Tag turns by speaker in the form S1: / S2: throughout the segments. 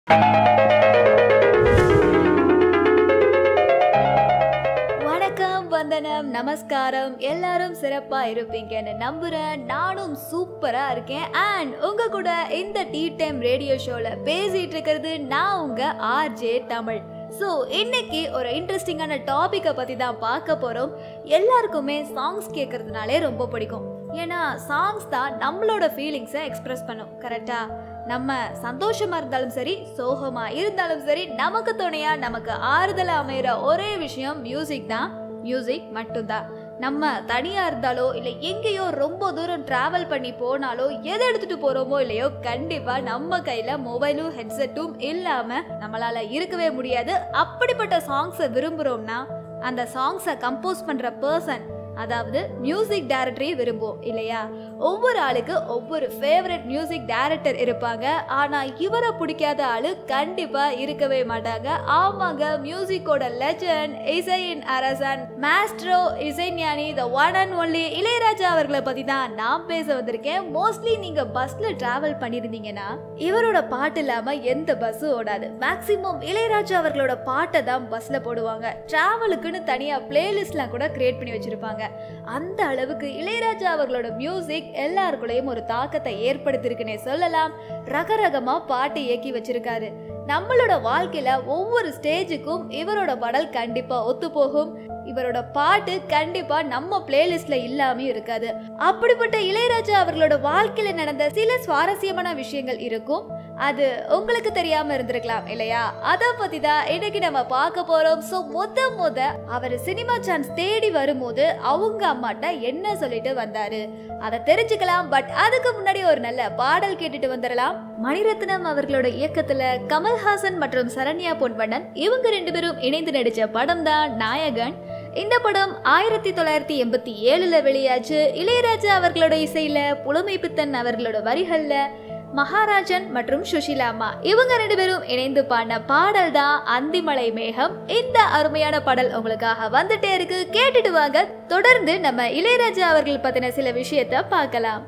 S1: வணக்கம் வந்தனம் நமஸ்காரம் எல்லாரும் சிறப்பா இருப்பீங்கன்னு நம்புறேன் நானும் சூப்பரா இருக்கேன் அண்ட் உங்க கூட இந்த டீ டைம் ரேடியோ ஷோல பேசிட்டு இருக்கிறது நான் உங்க ஆர்ஜே தமிழ் ஸோ இன்னைக்கு ஒரு இன்ட்ரெஸ்டிங்கான டாபிக்கை பற்றி தான் பார்க்க போகிறோம் எல்லாருக்குமே சாங்ஸ் கேட்கறதுனாலே ரொம்ப பிடிக்கும் ஏன்னா சாங்ஸ் தான் நம்மளோட ஃபீலிங்ஸை எக்ஸ்பிரஸ் பண்ணும் கரெக்டா நம்ம சந்தோஷமா இருந்தாலும் சரி சோகமா இருந்தாலும் சரி நமக்கு துணையா நமக்கு ஆறுதலா அமையிற ஒரே விஷயம் மியூசிக் தான் மியூசிக் மட்டும்தான் நம்ம தனியா இருந்தாலோ இல்ல எங்கேயோ ரொம்ப தூரம் டிராவல் பண்ணி போனாலோ எதை எடுத்துட்டு போறோமோ இல்லையோ கண்டிப்பா நம்ம கையில மொபைலும் ஹெட்செட்டும் இல்லாம நம்மளால இருக்கவே முடியாது அப்படிப்பட்ட சாங்ஸை விரும்புறோம்னா அந்த சாங்ஸை கம்போஸ் பண்ற பர்சன் அதாவது மியூசிக் டைரக்டரே விரும்புவோம் இல்லையா ஒவ்வொரு ஆளுக்கு ஒவ்வொரு ஃபேவரட் மியூசிக் டைரக்டர் இருப்பாங்க ஆனா இவரை பிடிக்காத ஆளு கண்டிப்பா இருக்கவே மாட்டாங்க ஆமாங்க மியூசிக்கோட லெஜண்ட் இசையின் அரசன் மாஸ்ட்ரோ இசைஞானி the one and only Ilaiyaraaja அவர்களை பத்தி தான் நான் பேச வந்திருக்கேன் மோஸ்ட்லி நீங்க பஸ்ல டிராவல் பண்ணிருந்தீங்கன்னா இவரோட பாட்டு இல்லாம எந்த பஸ்ஸும் ஓடாது மேக்சிமம் இளையராஜா அவர்களோட பாட்டை தான் பஸ்ல போடுவாங்க டிராவலுக்குன்னு தனியா பிளேலிஸ்ட்லாம் கூட கிரியேட் பண்ணி வச்சிருப்பாங்க அந்த அளவுக்கு இளையராஜா அவர்களோட மியூசிக் எல்லாருக்குள்ளேயும் ஒரு தாக்கத்தை ஏற்படுத்திருக்குன்னே சொல்லலாம் ரகரகமா பாட்டு இயக்கி வச்சிருக்காரு நம்மளோட வாழ்க்கையில ஒவ்வொரு ஸ்டேஜுக்கும் இவரோட பாடல் கண்டிப்பா ஒத்து போகும் இவரோட பாட்டு கண்டிப்பா நம்ம பிளேலிஸ்ட்ல இல்லாம இருக்காது அப்படிப்பட்ட இளையராஜா அவர்களோட வாழ்க்கையில நடந்த சில சுவாரஸ்யமான விஷயங்கள் இருக்கும் அது உங்களுக்கு தெரியாம இருந்திருக்கலாம் இல்லையா அத பத்தி தான் இன்னைக்கு நம்ம பார்க்க போறோம் சோ மொத மொத அவர் சினிமா சான்ஸ் தேடி வரும்போது அவங்க அம்மாட்ட என்ன சொல்லிட்டு வந்தாரு அதை தெரிஞ்சுக்கலாம் பட் அதுக்கு முன்னாடி ஒரு நல்ல பாடல் கேட்டுட்டு வந்துடலாம் மணிரத்னம் அவர்களோட இயக்கத்துல கமல்ஹாசன் மற்றும் சரண்யா பொன்வண்ணன் இவங்க ரெண்டு பேரும் இணைந்து நடிச்ச படம் தான் நாயகன் இந்த படம் ஆயிரத்தி தொள்ளாயிரத்தி எண்பத்தி ஏழுல வெளியாச்சு இளையராஜா அவர்களோட இசையில புலமை பித்தன் அவர்களோட வரிகள்ல மகாராஜன் மற்றும் சுஷிலாமா இவங்க ரெண்டு பேரும் இணைந்து பாடின பாடல் தான் அந்திமலை மேகம் இந்த அருமையான பாடல் உங்களுக்காக வந்துட்டே இருக்கு கேட்டுட்டு வாங்க தொடர்ந்து நம்ம இளையராஜா அவர்கள் பத்தின சில விஷயத்த பார்க்கலாம்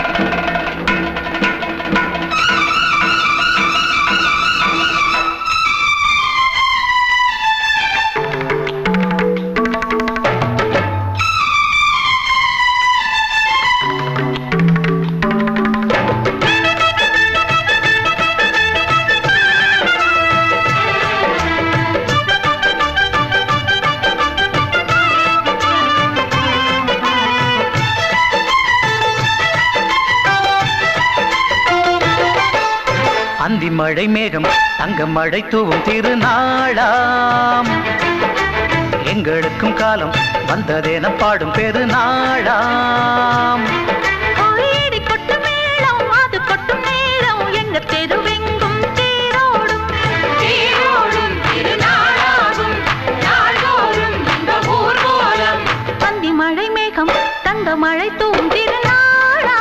S2: அந்தி மழை மேகம் தங்க மழை தூவும் திருநாளாம் எங்களுக்கும் காலம் வந்ததென பாடும் பெருநாளாம்
S3: கோயிடி கொட்டு மேளம் அது கொட்டும் நேரம் எங்க தெருவெங்கும் தேரோடும் தேரோடும் திருநாளாகும் நாள்தோறும் இந்த ஊர்வலம் பந்தி மழை மேகம் தங்க மழை தூவும் திருநாளா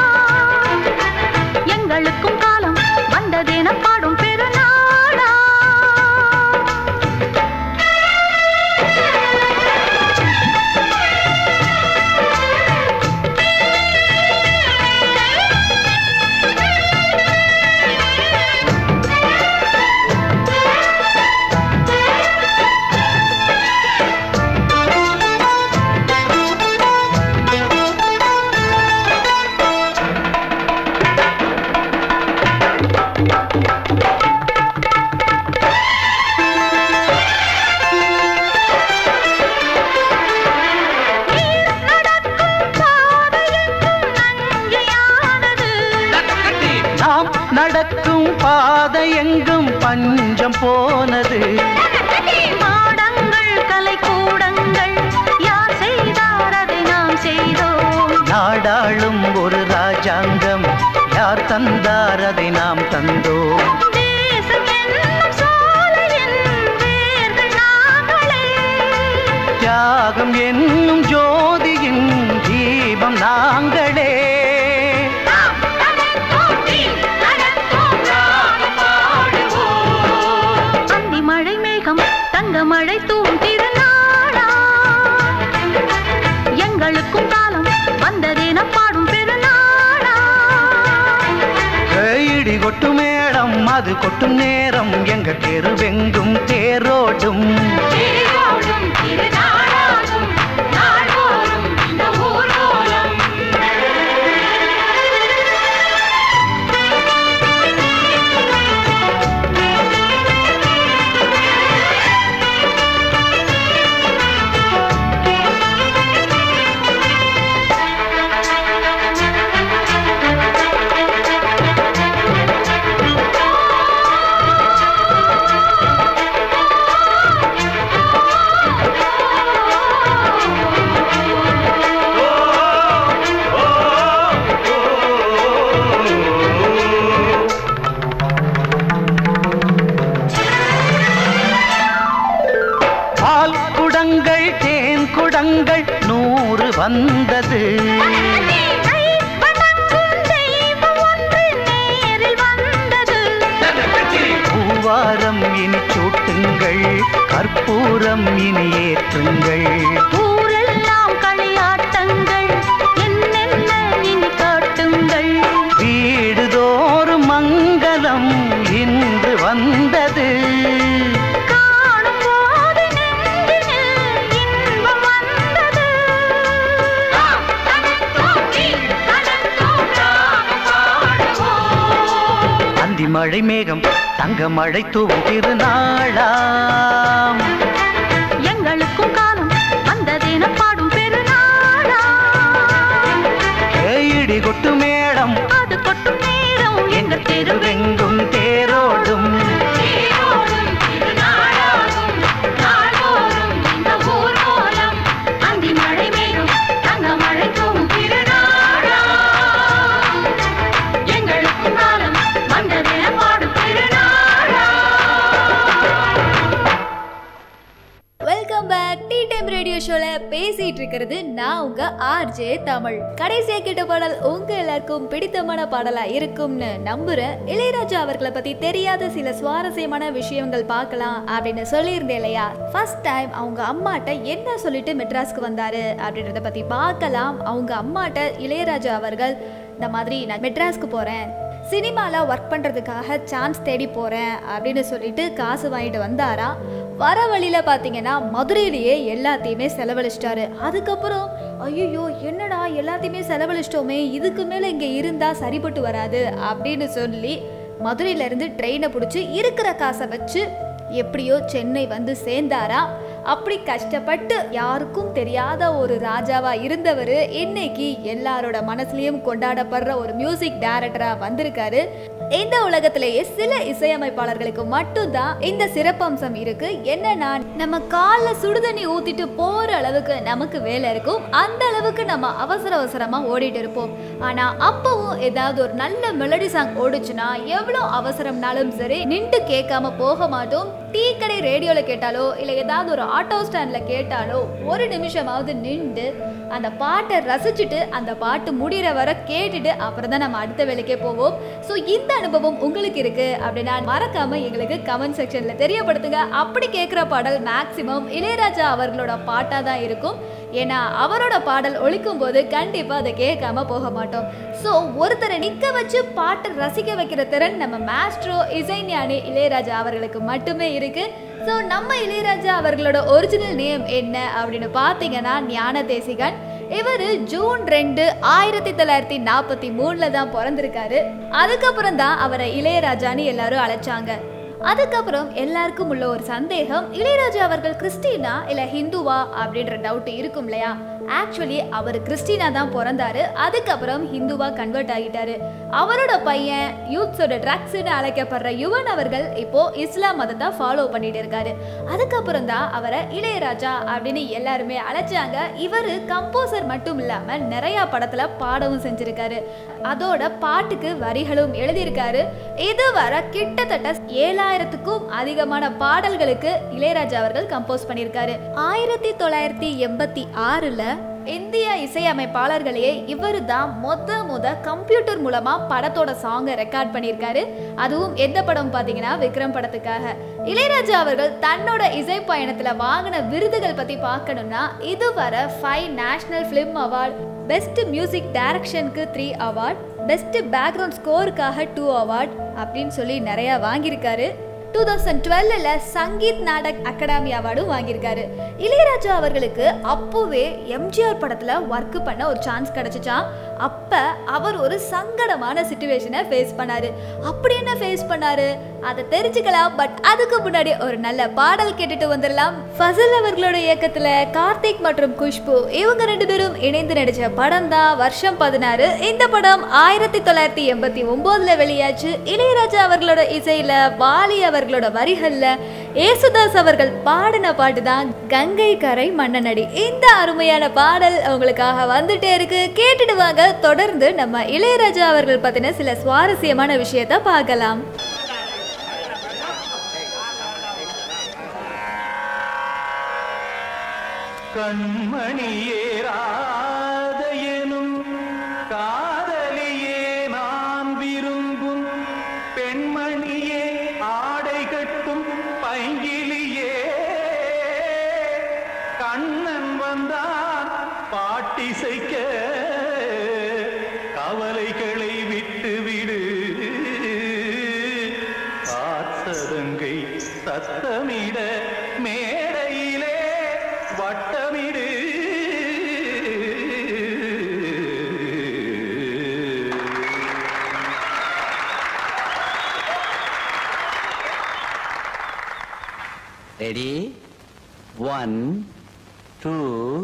S3: எங்களுக்கும் காலம் வந்ததென பாடும் பெருநாளா
S2: நாம் நடக்கும் பாதை எங்கும் பஞ்சம் போனது
S3: மாடங்கள் கலை கூடங்கள் யார் செய்தார் அதை நாம் செய்தோம்
S2: நாடாளும் ஒரு ராஜாங்கம் யார் தந்தார் அதை நாம் தந்தோம்
S3: தேசம் என்னும் சோலையின் வேர்கள் நாங்களே
S2: தியாகம் என்னும் ஜோதியின் தீபம் நாங்களே
S3: நாம் நடந்தோம் நடந்தோம் ராகம் பாடுவோம் அந்தி மழை மேகம் தங்க மழை தூம் திருநாளா எங்களுக்கும் காலம் வந்ததென பாடும் பெருநாளா
S2: இடி கொட்டு மேளம் அது கொட்டும் நேரம் எங்க தெருவெங்கும் தேரோடும்
S3: தேரோடும் திருநாளாகும் நாள்தோறும் இந்த ஊர்வலம்
S2: பால் குடங்கள் தேன் குடங்கள் நூறு வந்தது
S3: தேனை வணங்கும் தெய்வம் ஒன்று நேரில் வந்தது
S2: பூவாரம் இனி சூட்டுங்கள் கற்பூரம் இனி ஏற்றுங்கள்
S3: ஊரெல்லாம் களியாட்டங்கள் என்னென்ன இனி காட்டுங்கள்
S2: வீடுதோறும் மங்களம் இன்று வந்தது
S3: காணும் போது நெஞ்சினில் இன்பம் வந்தது
S2: அந்தி மழை மேகம் தங்க மழை தூவும் திருநாளாம்
S3: எங்களுக்கும் காலம் வந்ததென பாடும் பெருநாளா
S2: இடி கொட்டு மேளம்
S3: அது கொட்டும் நேரம் எங்க தெருவெங்கும்
S2: தெருவெங்கும் தேரோடும்
S3: தேரோடும் திருநாளாகும் நாள்தோறும் இந்த ஊர்வலம் அந்தி மழை மேகம் தங்க மழை தூவும் திருநாளா எங்களுக்கும் காலம் வந்ததென பாடும் திருநாளா
S1: welcome back tea time radio ஷோல பேசிட்டு இருக்கிறது நான் உங்க ஆர்ஜே தமிழ் கடைசியா கேட்ட பாடல் உங்க எல்லாருக்கும் பிடித்தமான பாடலா இருக்கும்னு நம்புறேன் இளையராஜா அவர்களை பத்தி தெரியாத சில சுவாரஸ்யமான விஷயங்கள் பார்க்கலாம் அப்படின்னு சொல்லியிருந்தேன் இல்லையா ஃபர்ஸ்ட் டைம் அவங்க அம்மாட்ட என்ன சொல்லிட்டு மெட்ராஸ்க்கு வந்தாரு அப்படின்றத பத்தி பார்க்கலாம் அவங்க அம்மாட்ட இளையராஜா அவர்கள் இந்த மாதிரி நான் மெட்ராஸ்க்கு போறேன் சினிமாவில் ஒர்க் பண்ணுறதுக்காக சான்ஸ் தேடி போகிறேன் அப்படின்னு சொல்லிட்டு காசு வாங்கிட்டு வந்தாரா வர வழியில் பார்த்தீங்கன்னா மதுரையிலேயே எல்லாத்தையுமே செலவழிச்சிட்டாரு அதுக்கப்புறம் ஐயோ என்னடா எல்லாத்தையுமே செலவழிச்சிட்டோமே இதுக்கு மேலே இங்கே இருந்தால் சரிப்பட்டு வராது அப்படின்னு சொல்லி மதுரையிலேருந்து ட்ரெயினை பிடிச்சி இருக்கிற காசை வச்சு எப்படியோ சென்னை வந்து சேர்ந்தாரா அப்படி கஷ்டப்பட்டு யாருக்கும் தெரியாத ஒரு ராஜாவா இருந்தவர் இன்னைக்கு எல்லாரோட மனசுலயும் கொண்டாடப்படுற ஒரு மியூசிக் டைரக்டரா வந்திருக்காரு இந்த உலகத்திலேயே சில இசையமைப்பாளர்களுக்கு மட்டும்தான் இந்த சிறப்பம்சம் இருக்கு என்னன்னா நம்ம கால்ல சுடுதண்ணி ஊத்திட்டு போற அளவுக்கு நமக்கு வேலை இருக்கும் அந்த அளவுக்கு நம்ம அவசர அவசரமா ஓடிட்டு இருப்போம் ஆனா அப்பவும் ஏதாவது ஒரு நல்ல மெலடி சாங் ஓடுச்சுன்னா எவ்வளோ அவசரம்னாலும் சரி நின்று கேட்காம போக மாட்டோம் டீ கடை ரேடியோல கேட்டாலோ இல்ல ஏதாவது ஒரு ஆட்டோ ஸ்டாண்ட்ல கேட்டாலோ ஒரு நிமிஷமாவது நின்று அந்த பாட்டை ரசிச்சுட்டு அந்த பாட்டு முடிகிற வர கேட்டுட்டு அப்புறம் தான் நம்ம அடுத்த வேலைக்கே போவோம் ஸோ இந்த அனுபவம் உங்களுக்கு இருக்கு அப்படின்னா மறக்காம எங்களுக்கு கமெண்ட் செக்ஷன்ல தெரியப்படுத்துங்க அப்படி கேட்குற பாடல் மேக்சிமம் இளையராஜா அவர்களோட பாட்டா தான் இருக்கும் ஏன்னா அவரோட பாடல் ஒழிக்கும் போது கண்டிப்பா அதை கேட்காம போக மாட்டோம் ஸோ ஒருத்தரை நிக்க வச்சு பாட்டை ரசிக்க வைக்கிற திறன் நம்ம மாஸ்ட்ரோ இசைஞானி இளையராஜா அவர்களுக்கு மட்டுமே இருக்கு ஸோ நம்ம இளையராஜா அவர்களோட ஒரிஜினல் நேம் என்ன அப்படின்னு பார்த்தீங்கன்னா ஞான தேசிகன் இவர் ஜூன் ரெண்டு ஆயிரத்தி தொள்ளாயிரத்தி நாற்பத்தி மூணுல தான் பிறந்திருக்காரு அதுக்கப்புறம் தான் அவரை இளையராஜான்னு எல்லாரும் அழைச்சாங்க அதுக்கப்புறம் எல்லாருக்கும் உள்ள ஒரு சந்தேகம் இளையராஜா அவர்கள் கிறிஸ்டினா இல்ல ஹிந்துவா அப்படின்ற டவுட் இருக்கும் இல்லையா ஆக்சுவலி அவர் கிறிஸ்டினா தான் பிறந்தாரு அதுக்கப்புறம் ஹிந்துவா கன்வெர்ட் ஆகிட்டாரு அவரோட பையன் யூத்ஸோட ட்ரக்ஸ்னு அழைக்கப்படுற யுவன் அவர்கள் இப்போ இஸ்லாம் மதத்தை ஃபாலோ பண்ணிட்டு இருக்காரு அதுக்கப்புறம் தான் அவரை இளையராஜா அப்படின்னு எல்லாருமே அழைச்சாங்க இவர் கம்போசர் மட்டும் இல்லாம நிறைய படத்துல பாடவும் செஞ்சிருக்காரு அதோட பாட்டுக்கு வரிகளும் எழுதியிருக்காரு இதுவரை கிட்டத்தட்ட ஏழாயிரத்துக்கும் அதிகமான பாடல்களுக்கு இளையராஜா அவர்கள் கம்போஸ் பண்ணியிருக்காரு ஆயிரத்தி தொள்ளாயிரத்தி எண்பத்தி ஆறுல இந்திய இசையமைப்பாளர்களையே இவர் தான் மொத முத கம்ப்யூட்டர் மூலமா படத்தோட சாங்கை ரெக்கார்ட் பண்ணியிருக்காரு அதுவும் எந்த படம் பார்த்தீங்கன்னா விக்ரம் படத்துக்காக இளையராஜா அவர்கள் தன்னோட இசை பயணத்துல வாங்கின விருதுகள் பத்தி பார்க்கணும்னா இதுவரை five national film award best music டைரக்ஷனுக்கு த்ரீ அவார்ட் பெஸ்ட் பேக்ரவுண்ட் ஸ்கோருக்காக டூ அவார்ட் அப்படின்னு சொல்லி நிறையா வாங்கியிருக்காரு டூ தௌசண்ட் டுவெல்ல சங்கீத் நாடக் அகாடமி அவார்டும் வாங்கியிருக்காரு இளையராஜா அவர்களுக்கு அப்போவே எம்ஜிஆர் படத்தில் ஒர்க் பண்ண ஒரு சான்ஸ் கிடச்சிச்சான் அப்போ அவர் ஒரு சங்கடமான சுச்சுவேஷனை ஃபேஸ் பண்ணாரு அப்படி என்ன ஃபேஸ் பண்ணாரு அதை தெரிஞ்சுக்கலாம் பட் அதுக்கு முன்னாடி ஒரு நல்ல பாடல் கேட்டுட்டு வந்துடலாம் ஃபசல் அவர்களோட இயக்கத்தில் கார்த்திக் மற்றும் குஷ்பு இவங்க ரெண்டு பேரும் இணைந்து நடிச்ச படம் தான் வருஷம் பதினாறு இந்த படம் ஆயிரத்தி தொள்ளாயிரத்தி எண்பத்தி ஒம்போதுல வெளியாச்சு இளையராஜா அவர்களோட இசையில வாலி அவர்களோட வரிகள்ல ஏசுதாஸ் அவர்கள் பாடின பாட்டு தான் கங்கை கரை மன்னனடி இந்த அருமையான பாடல் உங்களுக்காக வந்துட்டே இருக்கு கேட்டுட்டு வாங்க தொடர்ந்து நம்ம இளையராஜா அவர்கள் பத்தின சில சுவாரஸ்யமான விஷயத்த பார்க்கலாம்
S2: கண்மணியேராத எனும் காதலியே நான் விரும்பும் பெண்மணியே ஆடை கட்டும் பைங்கிலியே கண்ணன் வந்தான் பாட்டிசைக்க கவலைகளை விட்டுவிடு காத்ததங்கை சத்தமிட மேடையிலே வட்டமிடு
S4: ready one two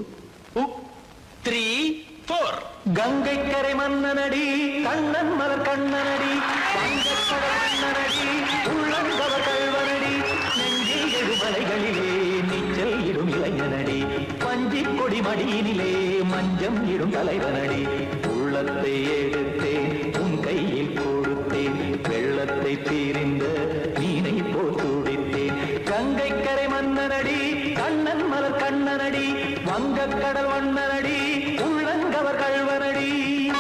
S4: three four
S2: Gangai கரை மன்னனடி கண்ணன் மலர் கண்ணனடி வங்கக்கடல் மன்னனடி உள்ளங்கவர் கல்வனடி நெஞ்சில் எழுமலைகளிலே நீச்சல் இடும் இளைஞனடி பஞ்சிக் கொடி மடியினிலே மஞ்சம் இடும் தலைவனடி உள்ளத்தை எடுத்தேன் உன் கையில் கொடுத்தேன் வெள்ளத்தை தீரிந்த மீனை போல் துடித்தேன் கங்கை கரை மன்னனடி கண்ணன் மலர் கண்ணனடி வங்கக்கடல் வண்ணனடி உள்ளங்கவர் கல்வனடி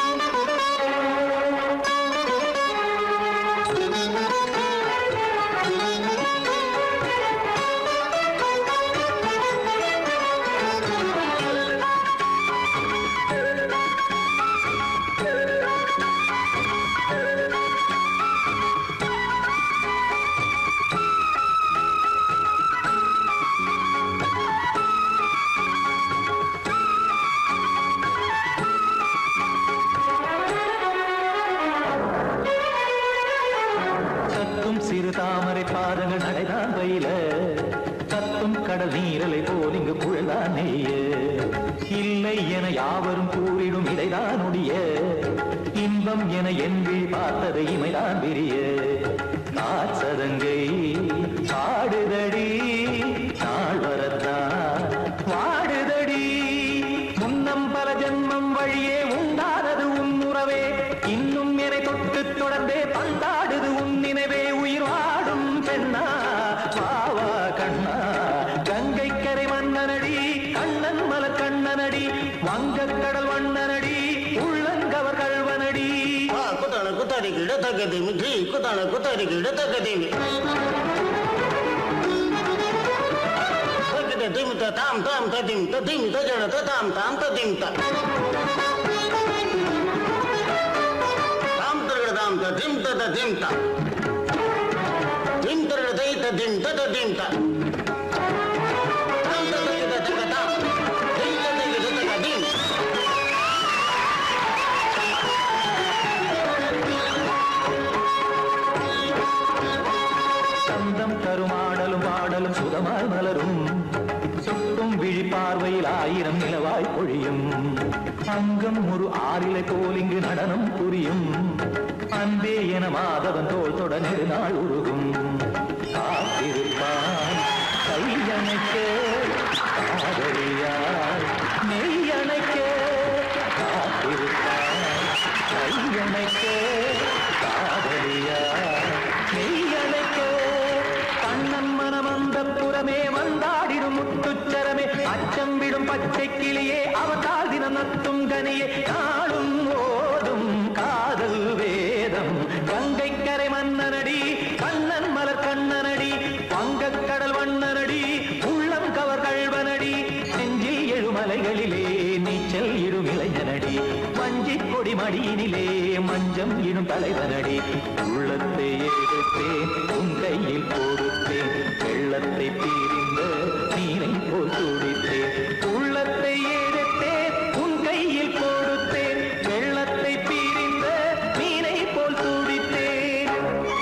S2: கத்தும் சிறு தாமரை பாதங்கள் நடைதான் வயில கத்தும் கடல் நீரலை போல் இங்கு குழலான் நெய்ய இல்லை என யாவரும் கூறிடும் இடைதான் உடைய இன்பம் என என்பி பார்த்தது இமைதான் விரிய காசதங்கை பாடுதடி நாள் வரத்தான் வாடுதடி முன்னம் பல ஜென்மம் வழியே உண்டானது உன் உறவே இன்னும் என்னை தொட்டு தொடர்ந்தே பந்தாடுது உன் நினைவே உயிர் வாடும் பெண்ணா பாவா கண்ணா கங்கை கரை மன்னனடி கண்ணன் மலர் கண்ணனடி வங்கக் கடல் வண்ணனடி உள்ளங்கவர் கல்வனடி
S5: ಆ ಕುತಣ ಕುತರಿ ಗಿಡ ತಗದಿಮಿ ಘೀ ಕುತಣ ಕುತರಿ ಗಿಡ ತಗದಿಮಿ ತಗದ ದಿಮಿತ ತಾಮ್ ತಾಮ್ ತದಿಮಿತ ದಿಮಿತ ಜಡತ ತಾಮ್ ತಾಮ್ ತದಿಮಿತ ತಾಮ್ ತರಗಡ ತಾಮ್ ತ ದಿಮ್ ತದ ದಿಮ್ ತ ದಿಮ್ ತರಗಡ ದೈತ ದಿಮ್ ತದ ದಿಮ್ ತ ತಾಮ್ ತದ ಗಿಡ ತಗ ತಾಮ್ ದಿಮ್ ತದ ಗಿಡ ತಗ ದಿಮ್
S2: சந்தம் கருமாடலும் பாடலும் சுதமாய் மலரும் சுட்டும் விழி பார்வையில் ஆயிரம் நிலவாய் பொழியும் அங்கம் ஒரு ஆறிலை போல் இங்கு நடனம் புரியும் அன்பே என மாதவன் தோள் தொட நெடுநாள் உருகும் காத்திருப்பான் கையணைக்க காதலியார் மெய்யணைக்க காத்திருப்பான் கையணைக்க காதலியார் மெய்யணைக்க கண்ணன் மனம் அந்த புறமே வந்தாடிடும் முத்துச்சரமே அச்சம் விடும் பச்சை கிளியே அவதால் தினம் நத்தும் கனியே நாளும் ஓதும் காதல் வேதம் கங்கை கரை மன்னனடி கண்ணன் மலர் கண்ணனடி வங்கக் கடல் வண்ணனடி உள்ளம் கவர் கழ்வனடி நெஞ்சில் எழுமலைகளிலே நீச்சல் இடும் இளைஞனடி வஞ்சிக் கொடி மடியினிலே மஞ்ச நெஞ்சம் இடும் தலைவனடி உள்ளத்தை எடுத்தேன் உன் கையில் கொடுத்தேன் வெள்ளத்தை தீரிந்த நீரை போல் துடித்தேன் உள்ளத்தை எடுத்தேன் உன் கையில் கொடுத்தேன் வெள்ளத்தை தீரிந்த நீரை போல் துடித்தேன்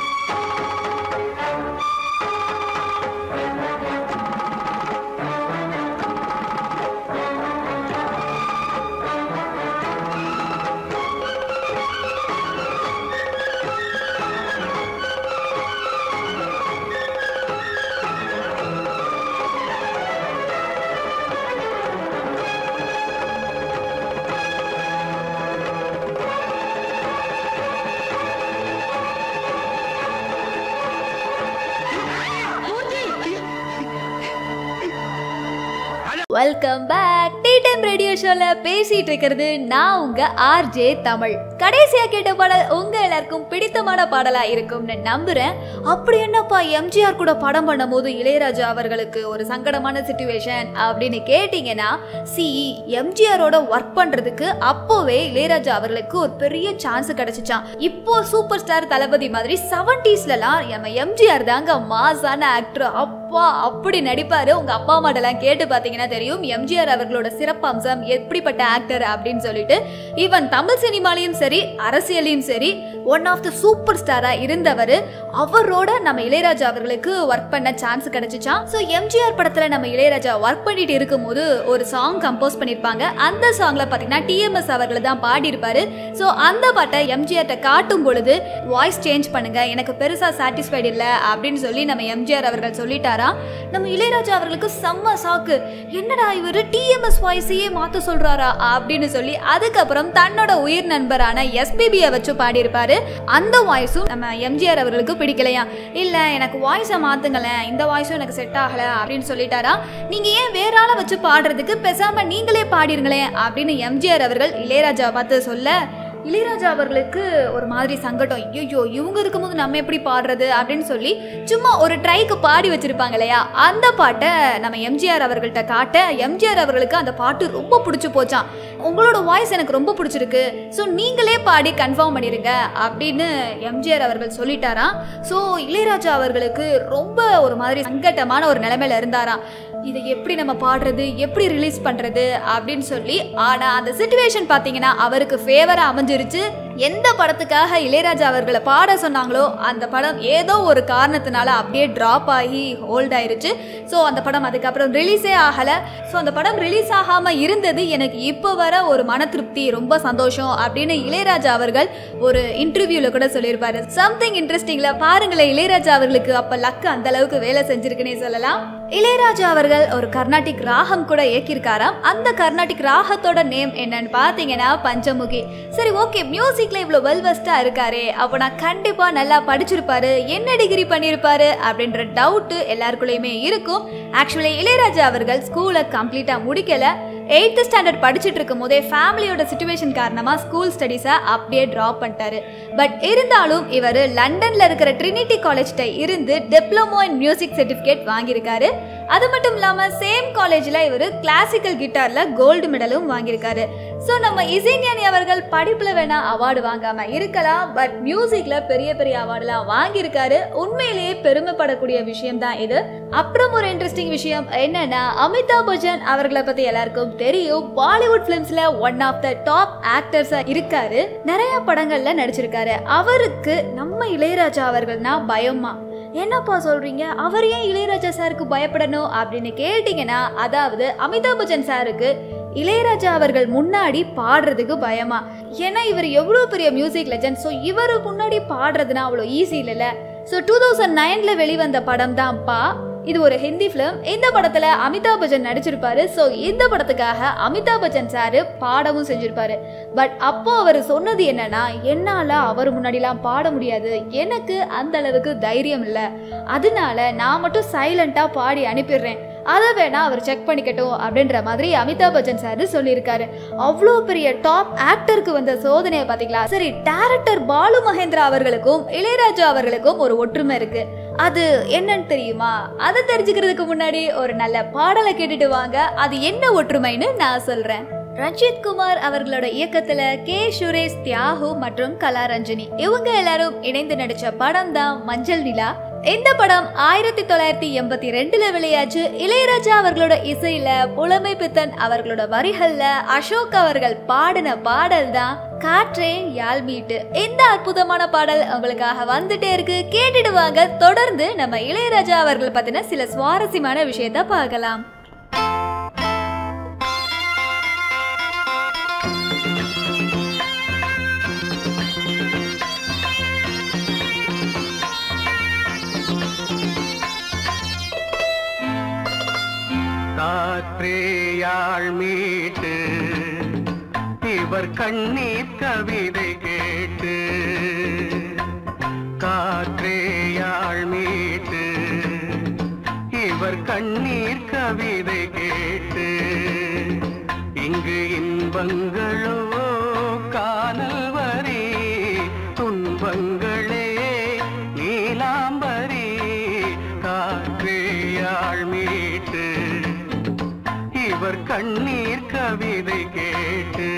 S1: welcome back tea time radio ஷோல பேசிட்டு இருக்கிறது நான் உங்க ஆர்ஜே தமிழ் கடைசியா கேட்ட பாடல் உங்க எல்லாருக்கும் பிடித்தமான பாடலா இருக்கும்னு நம்புறேன் அப்படி என்னப்பா எம்ஜிஆர் கூட படம் பண்ணும்போது இளையராஜா அவர்களுக்கு ஒரு சங்கடமான சுச்சுவேஷன் அப்படின்னு கேட்டீங்கன்னா சி எம்ஜிஆரோட ஒர்க் பண்றதுக்கு அப்போவே இளையராஜா அவர்களுக்கு ஒரு பெரிய சான்ஸ் கிடைச்சிச்சான் இப்போ சூப்பர் ஸ்டார் தளபதி மாதிரி செவன்டிஸ்லலாம் நம்ம எம்ஜிஆர் தாங்க மாசான ஆக்டர் அப்பா அப்படி நடிப்பாரு உங்க அப்பா அம்மாட்டெல்லாம் கேட்டு பார்த்தீங்கன்னா தெரியும் எம்ஜிஆர் அவர்களோட சிறப்பம்சம் எப்படிப்பட்ட ஆக்டர் அப்படின்னு சொல்லிட்டு ஈவன் தமிழ் சினிமாலையும் சரி அரசியலையும் சரி ஒன் ஆஃப் த சூப்பர் ஸ்டாரா இருந்தவர் அவரோட நம்ம இளையராஜா அவர்களுக்கு ஒர்க் பண்ண சான்ஸ் கிடைச்சிச்சான் ஸோ எம்ஜிஆர் படத்துல நம்ம இளையராஜா ஒர்க் பண்ணிட்டு இருக்கும்போது ஒரு சாங் கம்போஸ் பண்ணியிருப்பாங்க அந்த சாங்ல பார்த்தீங்கன்னா டிஎம்எஸ் அவர்கள் தான் பாடியிருப்பாரு ஸோ அந்த பாட்டை எம்ஜிஆர்ட்ட காட்டும் பொழுது வாய்ஸ் சேஞ்ச் பண்ணுங்க எனக்கு பெருசா சாட்டிஸ்ஃபைடு இல்லை அப்படின்னு சொல்லி நம்ம எம்ஜிஆர் அவர்கள் சொல்லிட்டாராம் நம்ம இளையராஜா அவர்களுக்கு செம்ம சாக்கு என்னடா இவர் டிஎம்எஸ் வாய்ஸையே மாத்த சொல்றாரா அப்படின்னு சொல்லி அதுக்கப்புறம் தன்னோட உயிர் நண்பரான எஸ்பிபியை வச்சு பாடியிருப்பாரு அந்த வாய்ஸும் நம்ம எம்ஜிஆர் அவர்களுக்கு பிடிக்கலையா இல்ல எனக்கு வாய்ஸை மாத்துங்களேன் இந்த வாய்ஸும் எனக்கு செட் ஆகல அப்படின்னு சொல்லிட்டாரா நீங்க ஏன் வேற ஆளை வச்சு பாடுறதுக்கு பேசாம நீங்களே பாடிருங்களேன் அப்படின்னு எம்ஜிஆர் அவர்கள் இளையராஜா பார்த்து சொல்ல இளையராஜா அவர்களுக்கு ஒரு மாதிரி சங்கடம் ஐயோ இவங்க இருக்கும்போது நம்ம எப்படி பாடுறது அப்படின்னு சொல்லி சும்மா ஒரு ட்ரைக்கு பாடி வச்சிருப்பாங்க இல்லையா அந்த பாட்டை நம்ம எம்ஜிஆர் அவர்கள்ட்ட காட்ட எம்ஜிஆர் அவர்களுக்கு அந்த பாட்டு ரொம்ப பிடிச்சி போச்சான் உங்களோட வாய்ஸ் எனக்கு ரொம்ப பிடிச்சிருக்கு ஸோ நீங்களே பாடி கன்ஃபார்ம் பண்ணிடுங்க அப்படின்னு எம்ஜிஆர் அவர்கள் சொல்லிட்டாராம் ஸோ இளையராஜா அவர்களுக்கு ரொம்ப ஒரு மாதிரி சங்கட்டமான ஒரு நிலைமையில இருந்தாராம் இதை எப்படி நம்ம பாடுறது எப்படி ரிலீஸ் பண்றது அப்படின்னு சொல்லி ஆனா அந்த சுச்சுவேஷன் பாத்தீங்கன்னா அவருக்கு ஃபேவரா அமைஞ்சிருச்சு எந்த படத்துக்காக இளையராஜா அவர்களை பாட சொன்னாங்களோ அந்த படம் ஏதோ ஒரு காரணத்தினால அப்படியே டிராப் ஆகி ஹோல்ட் ஆயிருச்சு ஸோ அந்த படம் அதுக்கப்புறம் ரிலீஸே ஆகல ஸோ அந்த படம் ரிலீஸ் ஆகாம இருந்தது எனக்கு இப்போ வர ஒரு மன திருப்தி ரொம்ப சந்தோஷம் அப்படின்னு இளையராஜா அவர்கள் ஒரு இன்டர்வியூல கூட சொல்லியிருப்பாரு சம்திங் இன்ட்ரெஸ்டிங்ல பாருங்களேன் இளையராஜா அவர்களுக்கு அப்ப லக்கு அந்த அளவுக்கு வேலை செஞ்சிருக்குன்னே சொல்லலாம் இளையராஜா அவர்கள் ஒரு கர்நாடிக் ராகம் கூட இயக்கியிருக்காராம் அந்த கர்நாடிக் ராகத்தோட நேம் என்னன்னு பார்த்தீங்கன்னா பஞ்சமுகி சரி ஓகே மியூசிக்ல இவ்வளோ வெல்வெஸ்டா இருக்காரே அப்போ நான் கண்டிப்பா நல்லா படிச்சிருப்பாரு என்ன டிகிரி பண்ணியிருப்பாரு அப்படின்ற டவுட்டு எல்லாருக்குள்ளேயுமே இருக்கும் ஆக்சுவலி இளையராஜா அவர்கள் ஸ்கூலை கம்ப்ளீட்டா முடிக்கல எயித்து ஸ்டாண்டர்ட் படிச்சுட்டு இருக்கும் போதே ஃபேமிலியோட சுச்சுவேஷன் காரணமாக ஸ்கூல் ஸ்டடீஸை அப்படியே ட்ராப் பண்ணிட்டாரு பட் இருந்தாலும் இவர் லண்டனில் இருக்கிற ட்ரினிட்டி காலேஜ்கிட்ட இருந்து டிப்ளமோ இன் மியூசிக் சர்டிஃபிகேட் வாங்கியிருக்காரு அது மட்டும் இல்லாமல் சேம் காலேஜில் இவர் கிளாசிக்கல் கிட்டாரில் கோல்டு மெடலும் வாங்கியிருக்காரு ஸோ நம்ம இசைஞானி அவர்கள் படிப்பில் வேணா அவார்டு வாங்காமல் இருக்கலாம் பட் மியூசிக்கில் பெரிய பெரிய அவார்டுலாம் வாங்கியிருக்காரு உண்மையிலேயே பெருமைப்படக்கூடிய விஷயம் தான் இது அப்புறம் ஒரு இன்ட்ரெஸ்டிங் விஷயம் என்னன்னா அமிதாப் பச்சன் அவர்களை பத்தி எல்லாருக்கும் தெரியும் பாலிவுட் பிலிம்ஸ்ல ஒன் ஆஃப் த டாப் ஆக்டர்ஸா இருக்காரு நிறைய படங்கள்ல நடிச்சிருக்காரு அவருக்கு நம்ம இளையராஜா அவர்கள்னா பயமா என்னப்பா சொல்றீங்க அவர் ஏன் இளையராஜா சாருக்கு பயப்படணும் அப்படின்னு கேட்டீங்கன்னா அதாவது அமிதாப் பச்சன் சாருக்கு இளையராஜா அவர்கள் முன்னாடி பாடுறதுக்கு பயமா ஏன்னா இவர் எவ்வளோ பெரிய மியூசிக் லெஜண்ட் ஸோ இவர் முன்னாடி பாடுறதுனா அவ்வளோ ஈஸி இல்லைல்ல ஸோ டூ தௌசண்ட் நைன்ல வெளிவந்த படம் தான் பா இது ஒரு ஹிந்தி ஃபிலிம் இந்த படத்துல அமிதாப் பச்சன் நடிச்சிருப்பாரு ஸோ இந்த படத்துக்காக அமிதாப் பச்சன் சாரு பாடவும் செஞ்சிருப்பாரு பட் அப்போ அவர் சொன்னது என்னன்னா என்னால அவர் முன்னாடிலாம் பாட முடியாது எனக்கு அந்த அளவுக்கு தைரியம் இல்லை அதனால நான் மட்டும் சைலண்டா பாடி அனுப்பிடுறேன் அதை வேணா அவர் செக் பண்ணிக்கட்டும் அப்படின்ற மாதிரி அமிதாப் பச்சன் சார் சொல்லியிருக்காரு அவ்வளோ பெரிய டாப் ஆக்டருக்கு வந்த சோதனையை பார்த்தீங்களா சரி டேரக்டர் பாலு மகேந்திரா அவர்களுக்கும் இளையராஜா அவர்களுக்கும் ஒரு ஒற்றுமை இருக்கு அது என்னன்னு தெரியுமா அதை தெரிஞ்சுக்கிறதுக்கு முன்னாடி ஒரு நல்ல பாடலை கேட்டுட்டு வாங்க அது என்ன ஒற்றுமைன்னு நான் சொல்றேன் ரஞ்சித் குமார் அவர்களோட இயக்கத்துல கே சுரேஷ் தியாகு மற்றும் கலாரஞ்சனி இவங்க எல்லாரும் இணைந்து நடிச்ச படம் தான் மஞ்சள் நிலா இந்த படம் ஆயிரத்தி தொள்ளாயிரத்தி எண்பத்தி ரெண்டுல வெளியாச்சு இளையராஜா அவர்களோட இசையில புலமை பித்தன் அவர்களோட வரிகள்ல அசோக் அவர்கள் பாடின பாடல் தான் காற்றே யாழ் மீட்டு இந்த அற்புதமான பாடல் உங்களுக்காக வந்துட்டே இருக்கு கேட்டுடுவாங்க தொடர்ந்து நம்ம இளையராஜா அவர்கள் பத்தின சில சுவாரஸ்யமான விஷயத்த பார்க்கலாம்
S6: காற்றேயாள் மீட்டு இவர் கண்ணீர் கவிதை கேட்டு காற்றேயாள் மீட்டு இவர் கண்ணீர் கவிதை கேட்டு இங்கு இன்பங்களோ காணல் வரி துன்பங்களே நீலாம்பரி காற்றேயாள் மீட்டு இவர் கண்ணீர் கவிதை கேட்டு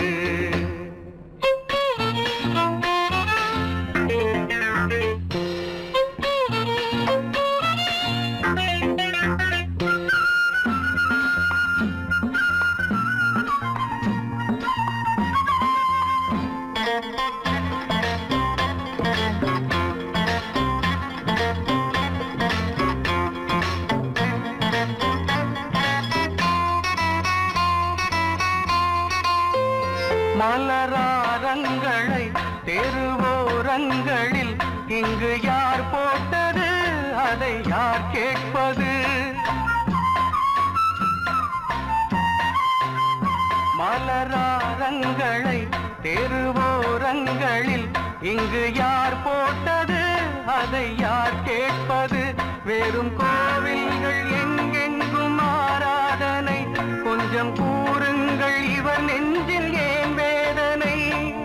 S6: மலராரங்களை தெருவோரங்களில் இங்கு யார் போட்டது அதை யார் கேட்பது மலராரங்களை தெருவோரங்களில் இங்கு யார் போட்டது அதை யார் கேட்பது வெறும் கோவில்கள் எங்கெங்கும் ஆராதனை கொஞ்சம் கூறுங்கள் இவர் நெஞ்சில் ஏன் வேதனை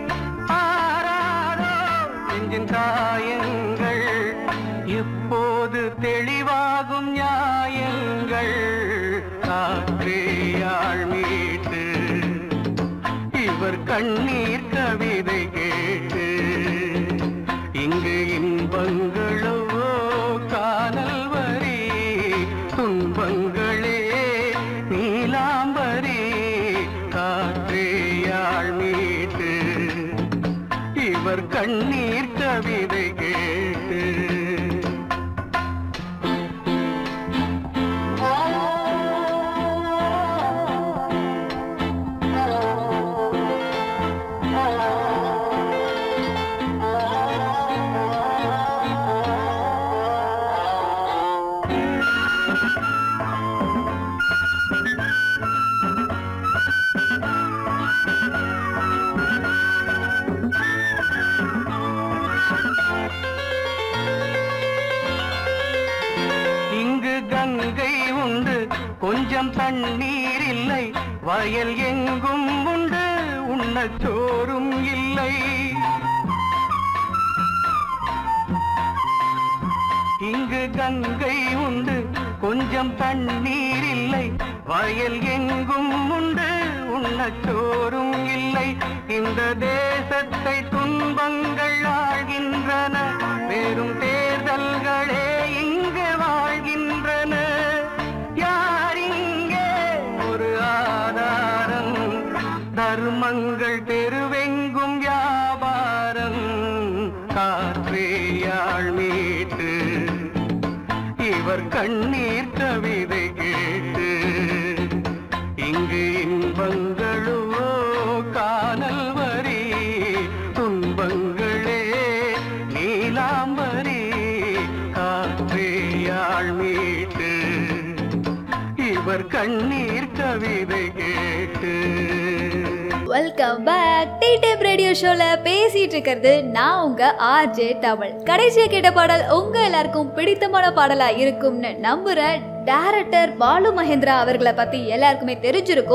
S6: ஆராரோ நெஞ்சின் காயங்கள் இப்போது தெளிவாகும் நியாயங்கள் காற்றேயாள் மீட்டு இவர் கண்ணீர் கவிதை கேட்டு இங்கு இன்பங்களோ காதல் வரி துன்பங்களே நீலாம்பரி காற்றேயாள் மீட்டு இவர் கண்ணீர் கவிதை கேட்டு இங்கு கங்கை உண்டு கொஞ்சம் தண்ணீர் இல்லை வயல் எங்கும் உண்டு உண்ணச் சோறும் இல்லை இங்கு கங்கை உண்டு கொஞ்சம் தண்ணீர் இல்லை வயல் எங்கும் உண்டு உண்ணச் சோறும் இல்லை இந்த தேசத்தை துன்பங்கள் ஆழ்கின்றன வெறும் தேர்தல்களே இங்கு வாழ்கின்றன யார் இங்கே ஒரு ஆதாரம் தர்மங்கள் தெருவெங்கும் வியாபாரம் காற்றேயாள் மீட்டு இவர் கண்ணீர் கவிதை கேட்டு இங்கு இன்பங்களோ காணல் வரி துன்பங்களே நீலாம்பரி காற்றேயாள் மீட்டு இவர் கண்ணீர் கவிதை கேட்டு
S1: welcome back tea time radio ஷோல பேசிட்டு இருக்கிறது நான் உங்க ஆர்ஜே தமிழ் கடைசியா கேட்ட பாடல் உங்க எல்லாருக்கும் பிடித்தமான பாடலா இருக்கும்னு நம்புறேன் டைரக்டர் பாலு மகேந்திரா அவர்களை பத்தி எல்லாருக்குமே தெரிஞ்சிருக்கும்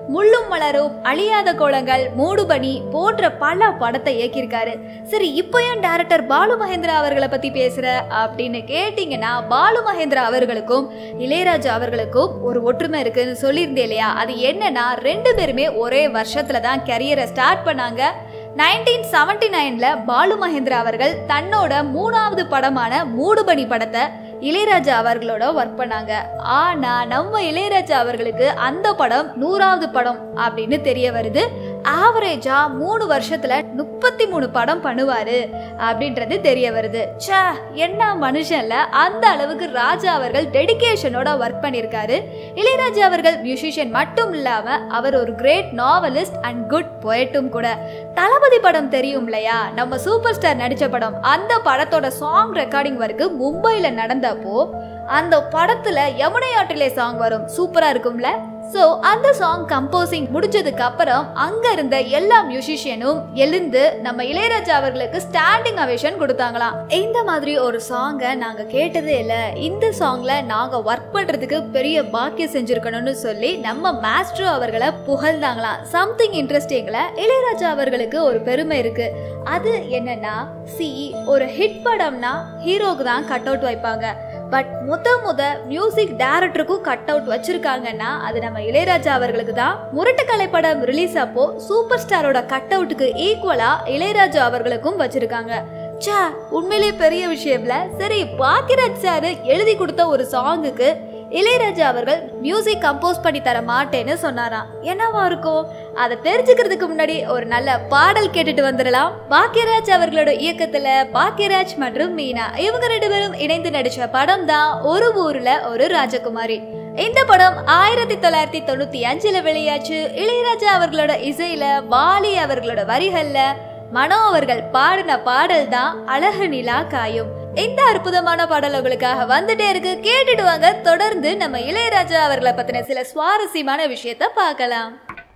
S1: முள்ளும் மலரும் அழியாத கோலங்கள் மூடுபனி போன்ற பல படத்தை இயக்கியிருக்காரு சரி இப்போ ஏன் டைரக்டர் பாலு மகேந்திரா அவர்களை பத்தி பேசுற அப்படின்னு கேட்டீங்கன்னா பாலு மகேந்திரா அவர்களுக்கும் இளையராஜா அவர்களுக்கும் ஒரு ஒற்றுமை இருக்குன்னு சொல்லியிருந்தேன் இல்லையா அது என்னன்னா ரெண்டு பேருமே ஒரே வருஷத்துல தான் கரியரை ஸ்டார்ட் பண்ணாங்க நைன்டீன் செவன்டி நைன்ல பாலு மகேந்திரா அவர்கள் தன்னோட மூணாவது படமான மூடுபனி படத்தை இளையராஜா அவர்களோட ஒர்க் பண்ணாங்க ஆனா நம்ம இளையராஜா அவர்களுக்கு அந்த படம் நூறாவது படம் அப்படின்னு தெரிய வருது ஆவரேஜா மூணு வருஷத்துல முப்பத்தி மூணு படம் பண்ணுவாரு அப்படின்றது தெரிய வருது ச்சே என்ன மனுஷன்ல அந்த அளவுக்கு ராஜா அவர்கள் டெடிகேஷனோட ஒர்க் பண்ணியிருக்காரு இளையராஜா அவர்கள் மியூசிஷியன் மட்டும் இல்லாம அவர் ஒரு கிரேட் நாவலிஸ்ட் அண்ட் குட் போயட்டும் கூட தளபதி படம் தெரியும் இல்லையா நம்ம சூப்பர் ஸ்டார் நடிச்ச படம் அந்த படத்தோட சாங் ரெக்கார்டிங் ஒர்க்கு மும்பைல நடந்தப்போ அந்த படத்துல யமுனை ஆற்றிலே சாங் வரும் சூப்பரா இருக்கும்ல ஸோ அந்த சாங் கம்போசிங் முடிஞ்சதுக்கு அப்புறம் அங்க இருந்த எல்லா மியூசிஷியனும் எழுந்து நம்ம இளையராஜா அவர்களுக்கு ஸ்டாண்டிங் அவேஷன் கொடுத்தாங்களாம் இந்த மாதிரி ஒரு சாங்கை நாங்க கேட்டதே இல்லை இந்த சாங்ல நாங்க ஒர்க் பண்றதுக்கு பெரிய பாக்கியம் செஞ்சிருக்கணும்னு சொல்லி நம்ம மாஸ்டர் அவர்களை புகழ்ந்தாங்களாம் சம்திங் இன்ட்ரெஸ்டிங்ல இளையராஜா அவர்களுக்கு ஒரு பெருமை இருக்கு அது என்னன்னா சி ஒரு ஹிட் படம்னா ஹீரோக்கு தான் கட் அவுட் வைப்பாங்க பட் முத முத மியூசிக் டைரக்டருக்கும் கட் அவுட் வச்சிருக்காங்கன்னா அது நம்ம இளையராஜா அவர்களுக்கு தான் முரட்டுக்கலை படம் ரிலீஸ் அப்போ சூப்பர் ஸ்டாரோட கட் அவுட்டுக்கு ஈக்குவலா இளையராஜா அவர்களுக்கும் வச்சிருக்காங்க ச்சே உண்மையிலேயே பெரிய விஷயம்ல சரி பாக்கியராஜ் சார் எழுதி கொடுத்த ஒரு சாங்குக்கு இளையராஜா அவர்கள் மியூசிக் கம்போஸ் பண்ணி தர மாட்டேன்னு சொன்னாராம் என்னவா இருக்கும் அதை தெரிஞ்சுக்கிறதுக்கு முன்னாடி ஒரு நல்ல பாடல் கேட்டுட்டு வந்துடலாம் பாக்கியராஜ் அவர்களோட இயக்கத்துல பாக்கியராஜ் மற்றும் மீனா இவங்க ரெண்டு பேரும் இணைந்து நடிச்ச படம் தான் ஒரு ஊர்ல ஒரு ராஜகுமாரி இந்த படம் ஆயிரத்தி தொள்ளாயிரத்தி தொண்ணூத்தி அஞ்சுல வெளியாச்சு இளையராஜா அவர்களோட இசையில வாலி அவர்களோட வரிகள்ல மனோ அவர்கள் பாடின பாடல் தான் அழகு நிலா காயும் இந்த அற்புதமான பாடல் உங்களுக்காக வந்துட்டே இருக்கு கேட்டுட்டு வாங்க தொடர்ந்து நம்ம இளையராஜா அவர்களை பத்தின சில சுவாரஸ்யமான விஷயத்த பார்க்கலாம்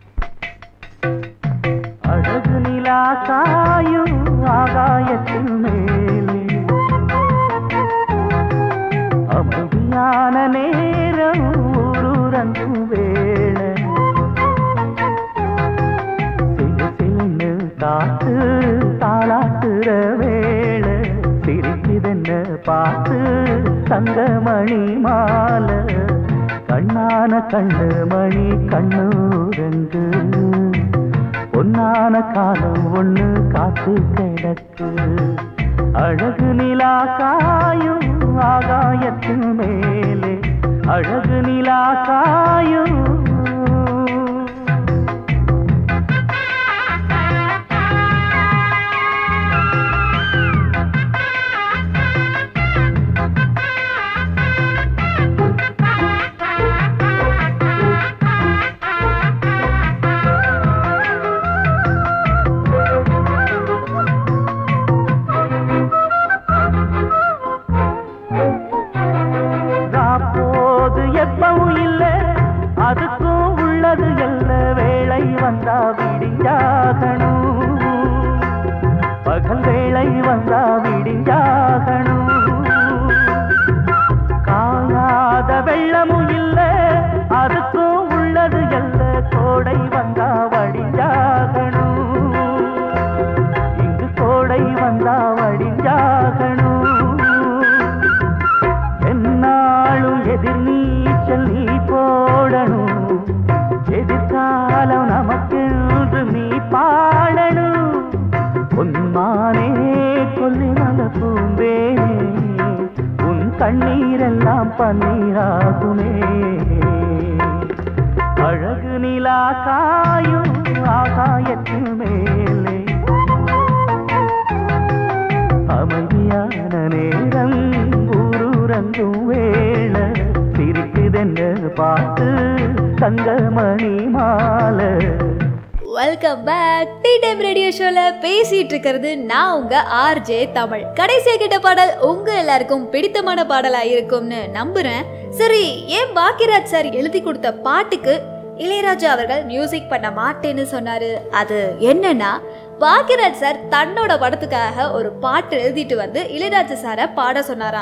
S6: அழகு நிலா காயும் ஆகாயத்தின் மேலே அமைதியான நேரம் ஊரூரங்கும் வேளை சிலு சிலுன்னு காத்து தாளாட்டுற வேளை சிரிக்குதென்ன பார்த்து தங்கமணி மாலை கண்ணான கண்ணு மணி கண்ணூரங்கு பொன்னான காலம் ஒண்ணு காத்து கிடக்கு அழகு நிலா காயும் ஆகாயத்தின் மேலே அழகு நிலா காயும் போது எப்பவும் இல்ல அதுக்கும் உள்ளது எல்ல வேளை வந்தா விடிஞ்சாகணும் பகல் வேளை வந்தா விடிஞ்சாகணும் காயாத வெள்ளமும் இல்ல அதுக்கும் உள்ளது எல்ல கோடை வந்தா வடிஞ்சாகணும் இங்கு கோடை வந்தா வடிஞ்சாகணும் என்னாலும் எதிர் நீச்சல் நீ போடணும் எதிர்காலம் நமக்கென்று நீ பாடணும் பொன்மானே கொல்லிமல பூந்தேனே உன் கண்ணீரெல்லாம் பன்னீராகுமே அழகு நிலா காயும் ஆகாயத்தின் மேலே அமைதியான நேரம் ஊரூரங்கும் வேள சிரிக்குதென்ன பார்த்து தங்கமணி மாலை
S1: welcome back tea time radio ஷோல பேசிட்டு இருக்கிறது நான் உங்க ஆர்ஜே தமிழ் கடைசியா கேட்ட பாடல் உங்க எல்லாருக்கும் பிடித்தமான பாடலா இருக்கும்னு நம்புறேன் சரி ஏன் பாக்கியராஜ் சார் எழுதி கொடுத்த பாட்டுக்கு இளையராஜா அவர்கள் மியூசிக் பண்ண மாட்டேன்னு சொன்னாரு அது என்னன்னா பாக்கியராஜ் சார் தன்னோட படத்துக்காக ஒரு பாட்டு எழுதிட்டு வந்து இளையராஜா சாரை பாட சொன்னாராம்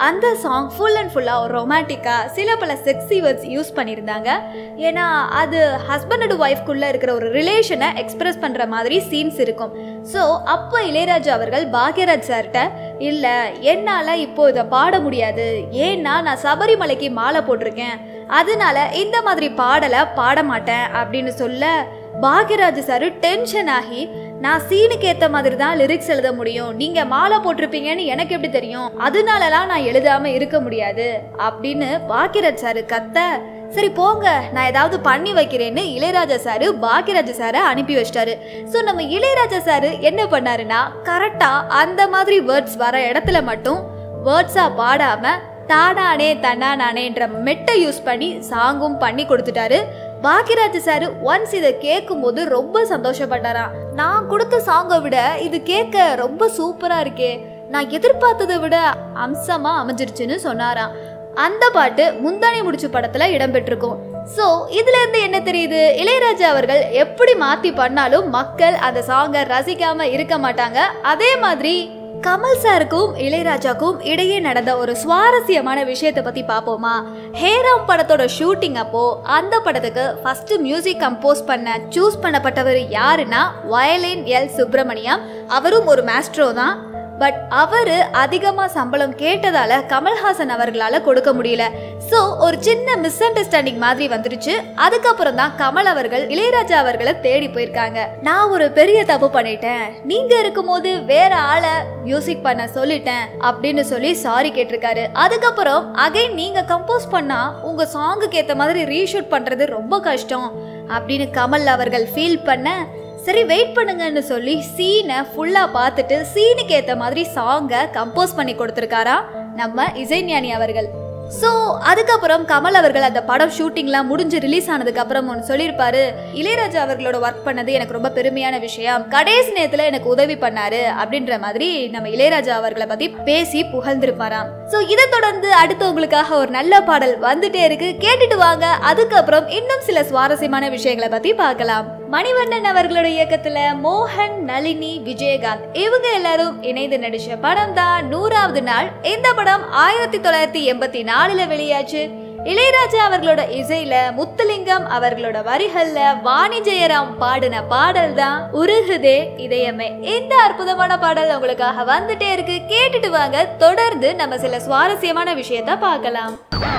S1: அந்த சாங் ஃபுல் அண்ட் ஃபுல்லாக ஒரு ரொமான்டிக்காக சில பல செக்ஸி வேர்ட்ஸ் யூஸ் பண்ணியிருந்தாங்க ஏன்னா அது ஹஸ்பண்ட் அண்ட் ஒய்ஃப்குள்ளே இருக்கிற ஒரு ரிலேஷனை எக்ஸ்பிரஸ் பண்ணுற மாதிரி சீன்ஸ் இருக்கும் ஸோ அப்போ இளையராஜா அவர்கள் பாக்யராஜ் சார்கிட்ட இல்லை என்னால் இப்போ இதை பாட முடியாது ஏன்னா நான் சபரிமலைக்கு மாலை போட்டிருக்கேன் அதனால இந்த மாதிரி பாடலை பாட மாட்டேன் அப்படின்னு சொல்ல பாக்யராஜ் சார் டென்ஷன் ஆகி நான் சீனுக்கு ஏத்த மாதிரி தான் லிரிக்ஸ் எழுத முடியும் நீங்க மாலை போட்டிருப்பீங்கன்னு எனக்கு எப்படி தெரியும் அதனாலலாம் நான் எழுதாம இருக்க முடியாது அப்படின்னு பாக்யராஜ் சார் கத்த சரி போங்க நான் ஏதாவது பண்ணி வைக்கிறேன்னு இளையராஜா சாரு பாக்யராஜ சாரை அனுப்பி வச்சிட்டாரு ஸோ நம்ம இளையராஜா சாரு என்ன பண்ணாருன்னா கரெக்டா அந்த மாதிரி வேர்ட்ஸ் வர இடத்துல மட்டும் வேர்ட்ஸா பாடாம தானானே தன்னானேன்ற மெட்டை யூஸ் பண்ணி சாங்கும் பண்ணி கொடுத்துட்டாரு பாக்யராஜ் சார் ஒன்ஸ் இதை கேட்கும்போது ரொம்ப சந்தோஷப்பட்டாராம் நான் கொடுத்த சாங்கை விட இது கேட்க ரொம்ப சூப்பரா இருக்கே நான் எதிர்பார்த்ததை விட அம்சமா அமைஞ்சிருச்சுன்னு சொன்னாராம் அந்த பாட்டு முந்தானி முடிச்சு படத்துல இடம்பெற்றிருக்கும் ஸோ இதுல இருந்து என்ன தெரியுது இளையராஜா அவர்கள் எப்படி மாத்தி பண்ணாலும் மக்கள் அந்த சாங்கை ரசிக்காம இருக்க மாட்டாங்க அதே மாதிரி கமல் சாருக்கும் இளையராஜாக்கும் இடையே நடந்த ஒரு சுவாரஸ்யமான விஷயத்தை பத்தி பார்ப்போமா ஹேராம் படத்தோட ஷூட்டிங் அப்போ அந்த படத்துக்கு ஃபர்ஸ்ட் மியூசிக் கம்போஸ் பண்ண சூஸ் பண்ணப்பட்டவர் யாருன்னா வயலின் எல் சுப்பிரமணியம் அவரும் ஒரு மாஸ்ட்ரோ தான் பட் அவர் அதிகமாக சம்பளம் கேட்டதால கமல்ஹாசன் அவர்களால் கொடுக்க முடியல ஸோ ஒரு சின்ன மிஸ் அண்டர்ஸ்டாண்டிங் மாதிரி வந்துருச்சு அதுக்கப்புறம் தான் கமல் அவர்கள் இளையராஜா அவர்களை தேடி போயிருக்காங்க நான் ஒரு பெரிய தப்பு பண்ணிட்டேன் நீங்க இருக்கும்போது வேற ஆளை மியூசிக் பண்ண சொல்லிட்டேன் அப்படின்னு சொல்லி சாரி கேட்டிருக்காரு அதுக்கப்புறம் அகைன் நீங்க கம்போஸ் பண்ணா உங்க சாங்குக்கு ஏத்த மாதிரி ரீஷூட் பண்றது ரொம்ப கஷ்டம் அப்படின்னு கமல் அவர்கள் ஃபீல் பண்ண சரி வெயிட் பண்ணுங்கன்னு சொல்லி சீனை ஃபுல்லாக பார்த்துட்டு சீனுக்கு ஏற்ற மாதிரி சாங்கை கம்போஸ் பண்ணி கொடுத்துருக்காரா நம்ம இசைஞானி அவர்கள் ஸோ அதுக்கப்புறம் கமல் அவர்கள் அந்த படம் ஷூட்டிங்லாம் முடிஞ்சு ரிலீஸ் ஆனதுக்கு அப்புறம் ஒன்று சொல்லியிருப்பாரு இளையராஜா அவர்களோட ஒர்க் பண்ணது எனக்கு ரொம்ப பெருமையான விஷயம் கடைசி நேரத்தில் எனக்கு உதவி பண்ணாரு அப்படின்ற மாதிரி நம்ம இளையராஜா அவர்களை பற்றி பேசி புகழ்ந்திருப்பாராம் ஸோ இதை தொடர்ந்து அடுத்து உங்களுக்காக ஒரு நல்ல பாடல் வந்துட்டே இருக்கு கேட்டுட்டு வாங்க அதுக்கப்புறம் இன்னும் சில சுவாரஸ்யமான விஷயங்களை பற்றி பார்க்கலாம் மணிவண்ணன் அவர்களோட இயக்கத்துல மோகன் நளினி விஜயகாந்த் இவங்க எல்லாரும் இணைந்து நடிச்ச படம் தான் நூறாவது நாள் இந்த படம் ஆயிரத்தி தொள்ளாயிரத்தி எண்பத்தி நாலுல வெளியாச்சு இளையராஜா அவர்களோட இசையில முத்துலிங்கம் அவர்களோட வரிகள்ல வாணி ஜெயராம் பாடின பாடல் தான் உருகுதே இதயமே இந்த அற்புதமான பாடல் உங்களுக்காக வந்துட்டே இருக்கு கேட்டுட்டு வாங்க தொடர்ந்து நம்ம சில சுவாரஸ்யமான விஷயத்த பார்க்கலாம்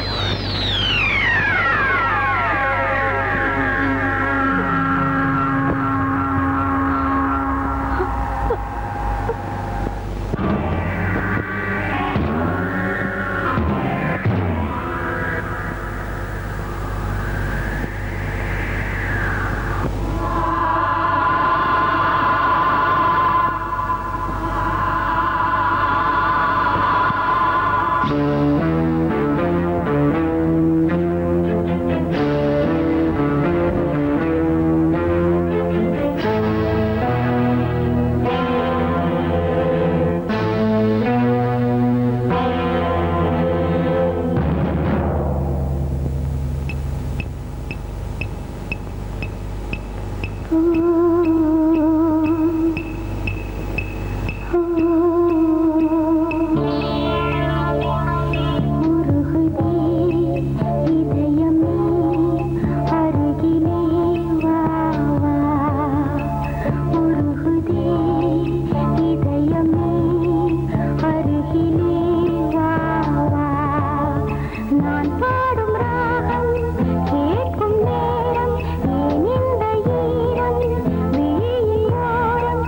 S3: நான் பாடும் ராகம் கேட்கும் நேரம் ஏன் இந்த ஈரம் வெயில் ஓரம்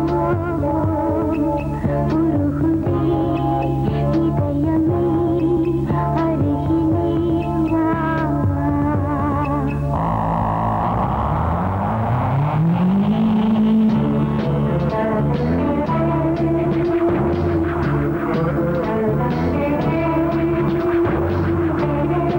S3: உருகுதே இதயமே அருகிலே வா
S7: ஆ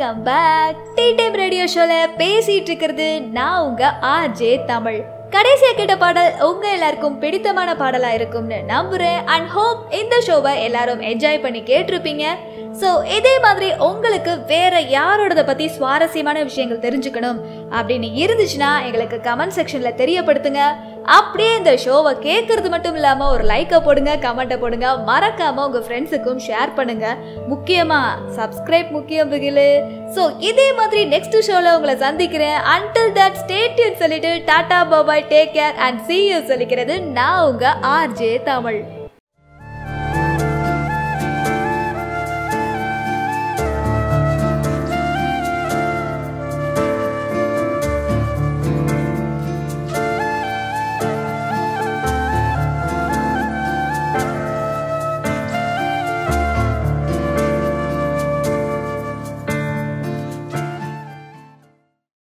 S1: welcome back tea time radio ஷோல பேசிட்டு இருக்கிறது நான் உங்க ஆர்ஜே தமிழ் கடைசியா கேட்ட பாடல் உங்க எல்லாருக்கும் பிடித்தமான பாடலா இருக்கும்னு நம்புறேன் அண்ட் ஹோப் இந்த ஷோவை எல்லாரும் என்ஜாய் பண்ணி கேட்டிருப்பீங்க ஸோ இதே மாதிரி உங்களுக்கு வேற யாரோடத பத்தி சுவாரஸ்யமான விஷயங்கள் தெரிஞ்சுக்கணும் அப்படின்னு இருந்துச்சுன்னா எங்களுக்கு கமெண்ட் செக்ஷன்ல தெரியப்படுத்துங்க அப்படியே இந்த ஷோவை கேட்கறது மட்டும் இல்லாம ஒரு லைக்கை போடுங்க கமெண்ட்டை போடுங்க மறக்காம உங்க ஃப்ரெண்ட்ஸுக்கும் ஷேர் பண்ணுங்க முக்கியமா சப்ஸ்கிரைப் முக்கியம் பிகிலு ஸோ இதே மாதிரி நெக்ஸ்ட் ஷோல உங்களை சந்திக்கிறேன் அன்டில் தட் ஸ்டேட்யூன் சொல்லிட்டு tata bye bye take care and see you சொல்லிக்கிறது நான் உங்க ஆர்ஜே தமிழ்